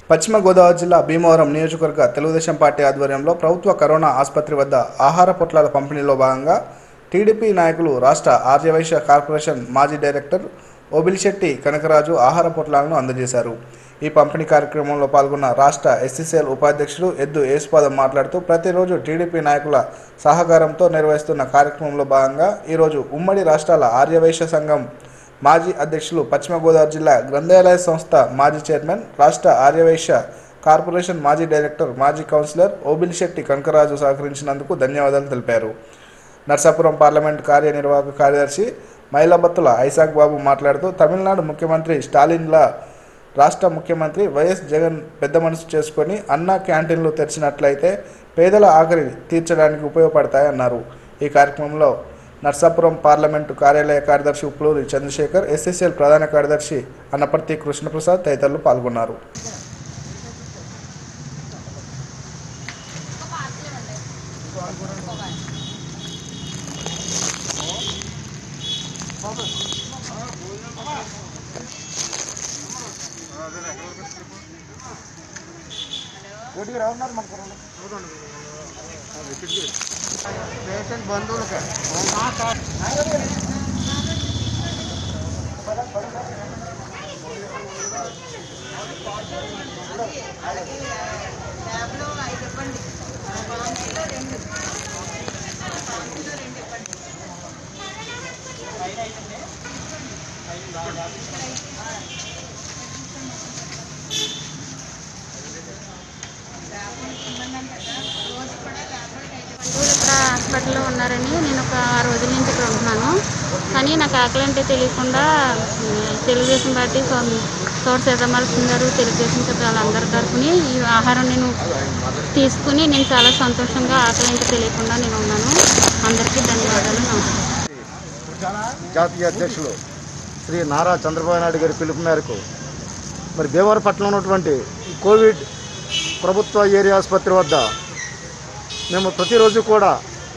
పశ్చిమ గోదావరి జిల్లా భీమవరం నియోజకవర్గ తెలుగుదేశం పార్టీ ఆధ్వర్యంలో ప్రభుత్వ కరోనా ఆసుపత్రి వద్ద ఆహార పొట్లాల పంపిణీలో భాగంగా టీడీపీ నాయకులు రాష్ట్ర ఆర్యవైశ్య కార్పొరేషన్ మాజీ డైరెక్టర్ ఓబిలిశెట్టి కనకరాజు ఆహార పొట్లాలను అందజేశారు ఈ పంపిణీ కార్యక్రమంలో పాల్గొన్న రాష్ట్ర ఎస్సీసీఎల్ ఉపాధ్యక్షుడు ఎద్దు యేసుపాదం మాట్లాడుతూ ప్రతిరోజు టీడీపీ నాయకుల సహకారంతో నిర్వహిస్తున్న కార్యక్రమంలో భాగంగా ఈరోజు ఉమ్మడి రాష్ట్రాల ఆర్యవైశ్య సంఘం మాజీ అధ్యక్షులు పశ్చిమ గోదావరి జిల్లా గ్రంథాలయ సంస్థ మాజీ చైర్మన్ రాష్ట్ర ఆర్యవైశ్య కార్పొరేషన్ మాజీ డైరెక్టర్ మాజీ కౌన్సిలర్ ఓబిలిశెట్టి కనకరాజు సహకరించినందుకు ధన్యవాదాలు తెలిపారు నర్సాపురం పార్లమెంట్ కార్యనిర్వాహక కార్యదర్శి మైలబత్తుల ఐసాక్ బాబు మాట్లాడుతూ తమిళనాడు ముఖ్యమంత్రి స్టాలిన్ల రాష్ట్ర ముఖ్యమంత్రి వైఎస్ జగన్ పెద్ద మనసు చేసుకొని అన్న క్యాంటీన్లు తెరిచినట్లయితే పేదల ఆకలి తీర్చడానికి ఉపయోగపడతాయన్నారు ఈ కార్యక్రమంలో నర్సాపురం పార్లమెంటు కార్యాలయ కార్యదర్శి ఉప్లూరి చంద్రశేఖర్ ఎస్ఎస్ఎల్ ప్రధాన కార్యదర్శి అన్నపర్తి కృష్ణప్రసాద్ తదితరులు పాల్గొన్నారు పేషెంట్ బంధువులకే బంధువులు ఇక్కడ హాస్పిటల్లో ఉన్నారని నేను ఒక ఆరు రోజుల నుంచి ఇక్కడ ఉంటున్నాను కానీ నాకు ఆకలి అంటే తెలియకుండా ఉమ్, తెలుగుదేశం పార్టీ సో- తోట సీతమ్మల్సింది గారు తెలుగుదేశం వాళ్ళందరి తరఫుని ఈ ఆహారం నేను తీసుకుని నేను చాలా సంతోషంగా ఆకలి అంటే తెలియకుండా నేను ఉన్నాను అందరికీ ధన్యవాదాలు నమస్కారం జాతీయ అధ్యక్షులు శ్రీ నారా చంద్రబాబు నాయుడు గారి పిలుపు మేరకు మరి భీమవరపట్నంలో ఉన్నటువంటి ఈ కోవిడ్ ప్రభుత్వ ఏరియా ఆసుపత్రి వద్ద మేము ప్రతిరోజు కూడా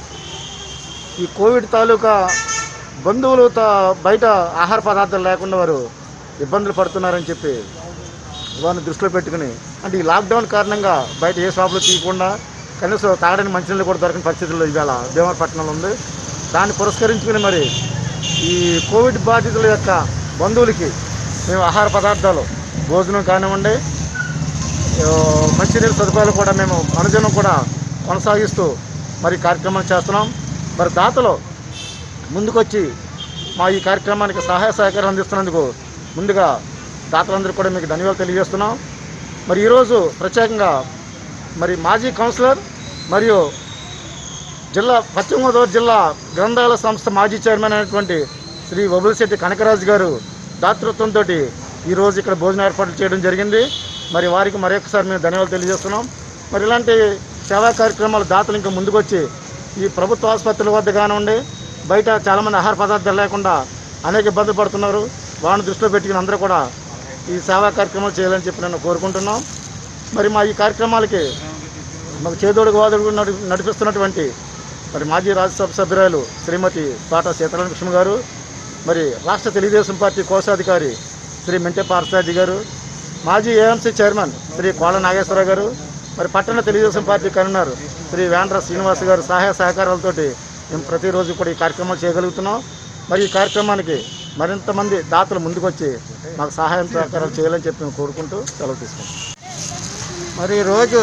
ఈ కోవిడ్ తాలూకా బంధువులు తా బయట ఆహార పదార్థాలు లేకుండా వారు ఇబ్బందులు పడుతున్నారని చెప్పి వారిని దృష్టిలో పెట్టుకుని అంటే ఈ లాక్డౌన్ కారణంగా బయట ఏ షాపులు తీయకుండా కనీసం తాగడానికి మంచినీళ్ళు కూడా దొరకని పరిస్థితుల్లో ఇవాళ భీమవరపట్నంలో ఉంది దాన్ని పురస్కరించుకుని మరి ఈ కోవిడ్ బాధితుల యొక్క బంధువులకి మేము ఆహార పదార్థాలు భోజనం కానివ్వండి ఆ, మంచినీళ్ళ సదుపాయాలు కూడా మేము అనుదినం కూడా కొనసాగిస్తూ మరి కార్యక్రమం చేస్తున్నాం మరి దాతలు ముందుకొచ్చి మా ఈ కార్యక్రమానికి సహాయ సహకారం అందిస్తున్నందుకు ముందుగా దాతలందరికీ కూడా మీకు ధన్యవాదాలు తెలియజేస్తున్నాం మరి ఈరోజు ప్రత్యేకంగా మరి మాజీ కౌన్సిలర్ మరియు జిల్లా పశ్చిమ గోదావరి జిల్లా గ్రంథాలయ సంస్థ మాజీ చైర్మన్ అయినటువంటి శ్రీ వబులశెట్టి కనకరాజు గారు దాతృత్వంతో ఈరోజు ఇక్కడ భోజన ఏర్పాట్లు చేయడం జరిగింది మరి వారికి మరొకసారి మేము ధన్యవాదాలు తెలియజేస్తున్నాం మరి ఇలాంటి సేవా కార్యక్రమాలు దాతలు ఇంకా ముందుకొచ్చి ఈ ప్రభుత్వ ఆసుపత్రుల వద్ద కానివ్వండి బయట చాలామంది ఆహార పదార్థాలు లేకుండా అనేక ఇబ్బందులు పడుతున్నారు వారిని దృష్టిలో పెట్టుకుని అందరూ కూడా ఈ సేవా కార్యక్రమాలు చేయాలని చెప్పి నేను కోరుకుంటున్నాం మరి మా ఈ కార్యక్రమాలకి మాకు చేదోడు వాదోడు నడి నడిపిస్తున్నటువంటి మరి మాజీ రాజ్యసభ సభ్యురాలు శ్రీమతి పాట సీతారామకృష్ణ గారు మరి రాష్ట్ర తెలుగుదేశం పార్టీ కోశాధికారి శ్రీ మెంటే పార్సాది గారు మాజీ ఏఎంసీ చైర్మన్ శ్రీ కోళ్ళ నాగేశ్వరరావు గారు మరి పట్టణ తెలుగుదేశం పార్టీ కన్వీనర్ శ్రీ వేండ్ర శ్రీనివాస్ గారు సహాయ సహకారాలతోటి మేము ప్రతిరోజు కూడా ఈ కార్యక్రమాలు చేయగలుగుతున్నాం మరి ఈ కార్యక్రమానికి మరింత మంది దాతలు ముందుకొచ్చి మాకు సహాయం సహకారాలు చేయాలని చెప్పి మేము కోరుకుంటూ సెలవు తీసుకుంటాం మరి ఈరోజు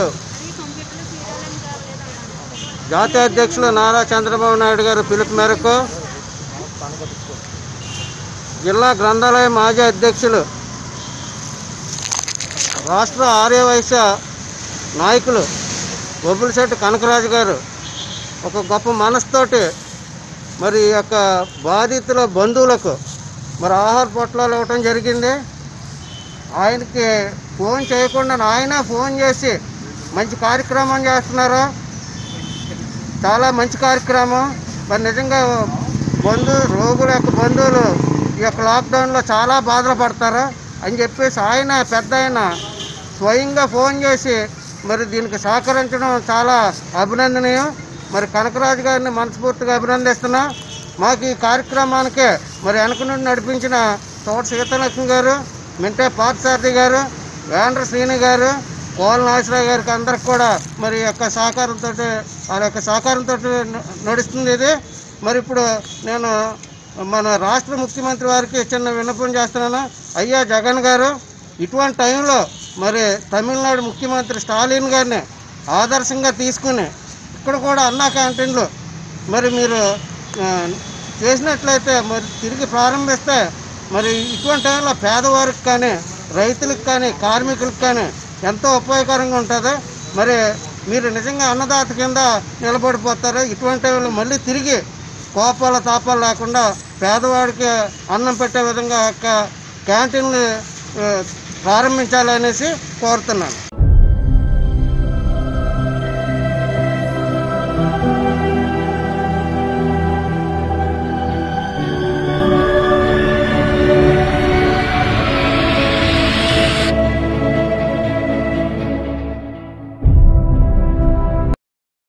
జాతీయ అధ్యక్షులు నారా చంద్రబాబు నాయుడు గారి పిలుపు మేరకు జిల్లా గ్రంథాలయ మాజీ అధ్యక్షులు రాష్ట్ర ఆర్యవైశ్య నాయకులు బొబ్బులశెట్టి కనకరాజు గారు ఒక గొప్ప మనసుతోటి మరి ఈ యొక్క బాధితుల బంధువులకు మరి ఆహార పొట్లాలు ఇవ్వటం జరిగింది ఆయనకి ఫోన్ చేయకుండా ఆయన ఫోన్ చేసి మంచి కార్యక్రమం చేస్తున్నారు చాలా మంచి కార్యక్రమం మరి నిజంగా బంధు రోగుల యొక్క బంధువులు ఈ యొక్క లాక్డౌన్లో చాలా బాధలు పడతారు అని చెప్పేసి ఆయన పెద్ద ఆయన స్వయంగా ఫోన్ చేసి మరి దీనికి సహకరించడం చాలా అభినందనీయం మరి కనకరాజు గారిని మనస్ఫూర్తిగా అభినందిస్తున్నా మాకు ఈ కార్యక్రమానికి మరి వెనక నుండి నడిపించిన తోట సీతాలక్ష్మి గారు మింటే పార్థసారథి గారు వేండ్ర శ్రీని గారు కోల నాగేశ్వరరావు గారికి అందరికి కూడా మరి యొక్క సహకారంతో వాళ్ళ యొక్క సహకారంతో నడుస్తుంది ఇది మరి ఇప్పుడు నేను మన రాష్ట్ర ముఖ్యమంత్రి వారికి చిన్న విన్నపం చేస్తున్నాను అయ్యా జగన్ గారు ఇటువంటి టైంలో మరి తమిళనాడు ముఖ్యమంత్రి స్టాలిన్ గారిని ఆదర్శంగా తీసుకుని ఇక్కడ కూడా అన్నా క్యాంటీన్లు మరి మీరు ఆ, చేసినట్లయితే మరి తిరిగి ప్రారంభిస్తే మరి ఇటువంటి టైంలో పేదవారికి కానీ రైతులకు కానీ కార్మికులకు కానీ ఎంతో ఉపయోగకరంగా ఉంటుంది మరి మీరు నిజంగా అన్నదాత కింద నిలబడిపోతారు ఇటువంటి టైంలో మళ్ళీ తిరిగి కోపాల తాపాలు లేకుండా పేదవాడికి అన్నం పెట్టే విధంగా యొక్క క్యాంటీన్లు ఆ, ప్రారంభించాలనేసి కోరుతున్నాను